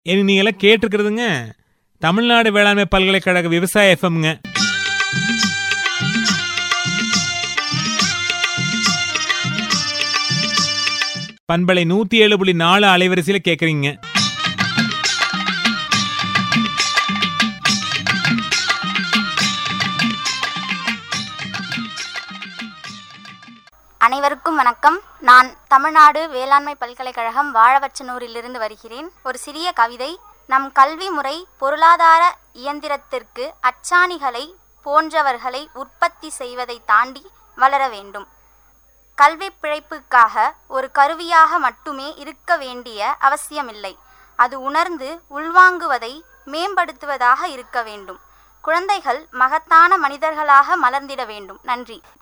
இனி நீங்க எல்லாம் கேட்டிருக்கிறதுங்க தமிழ்நாடு வேளாண்மை பல்கலைக்கழக விவசாய எஃப்எம்ங்க பண்பலை நூத்தி ஏழு புள்ளி நாலு அலைவரிசையில கேக்குறீங்க அனைவருக்கும் வணக்கம் நான் தமிழ்நாடு வேளாண்மை பல்கலைக்கழகம் வாழவச்சனூரிலிருந்து வருகிறேன் ஒரு சிறிய கவிதை நம் கல்வி முறை பொருளாதார இயந்திரத்திற்கு அச்சாணிகளை போன்றவர்களை உற்பத்தி செய்வதை தாண்டி வளர வேண்டும் கல்வி பிழைப்புக்காக ஒரு கருவியாக மட்டுமே இருக்க வேண்டிய அவசியமில்லை அது உணர்ந்து உள்வாங்குவதை மேம்படுத்துவதாக இருக்க வேண்டும் குழந்தைகள் மகத்தான மனிதர்களாக மலர்ந்திட வேண்டும் நன்றி